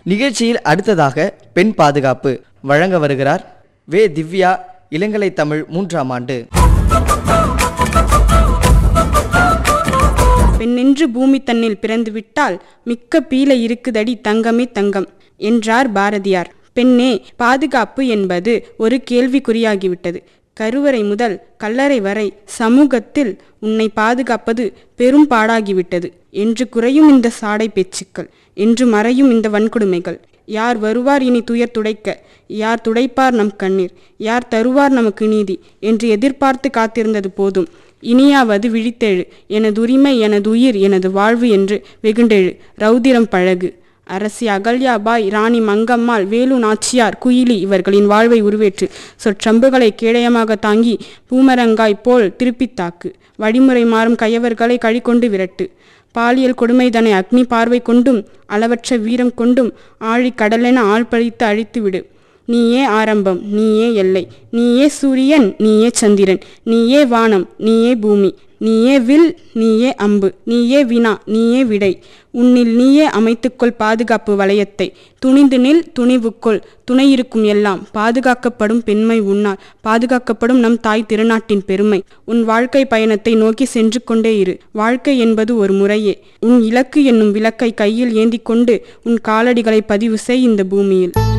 நிகழ்ச்சியில் அடுத்ததாக பெண் பாதுகாப்பு வழங்க வருகிறார் வே திவ்யா இளங்கலை தமிழ் மூன்றாம் ஆண்டு பெண்ணென்று பூமி தன்னில் பிறந்துவிட்டால் மிக்க பீல இருக்குதடி தங்கமே தங்கம் என்றார் பாரதியார் பெண்ணே பாதுகாப்பு என்பது ஒரு கேள்விக்குறியாகிவிட்டது கருவறை முதல் கல்லறை வரை சமூகத்தில் உன்னை பாதுகாப்பது பெரும் பாடாகிவிட்டது என்று குறையும் இந்த சாடை பேச்சுக்கள் என்று மறையும் இந்த வன்கொடுமைகள் யார் வருவார் இனி துயர் துடைக்க யார் துடைப்பார் நம் கண்ணீர் யார் தருவார் நமக்கு நீதி என்று எதிர்பார்த்து காத்திருந்தது போதும் இனியாவது விழித்தெழு எனது உரிமை எனது உயிர் எனது வாழ்வு என்று வெகுண்டெழு ரௌதிரம் பழகு அரசி அகல்யாபாய் ராணி மங்கம்மாள் வேலு நாச்சியார் குயிலி இவர்களின் வாழ்வை உருவேற்று சொற்றம்புகளை கேடயமாக தாங்கி பூமரங்காய் போல் திருப்பித் தாக்கு வழிமுறை மாறும் கயவர்களை கழிக்கொண்டு விரட்டு பாலியல் கொடுமைதனை அக்னி பார்வை கொண்டும் அளவற்ற வீரம் கொண்டும் ஆழி கடலென ஆழ்பழித்து அழித்துவிடு நீயே ஆரம்பம் நீயே எல்லை நீயே சூரியன் நீயே சந்திரன் நீயே வானம் நீயே பூமி நீயே வில் நீயே அம்பு நீயே வினா நீயே விடை உன்னில் நீயே அமைத்துக்கொள் பாதுகாப்பு வளையத்தை துணிந்து நில் துணிவுக்கொள் துணையிருக்கும் எல்லாம் பாதுகாக்கப்படும் பெண்மை உன்னால் பாதுகாக்கப்படும் நம் தாய் திருநாட்டின் பெருமை உன் வாழ்க்கை பயணத்தை நோக்கி சென்று கொண்டே இரு வாழ்க்கை என்பது ஒரு முறையே உன் இலக்கு என்னும் விளக்கை கையில் ஏந்தி கொண்டு உன் காலடிகளை பதிவு செய் இந்த பூமியில்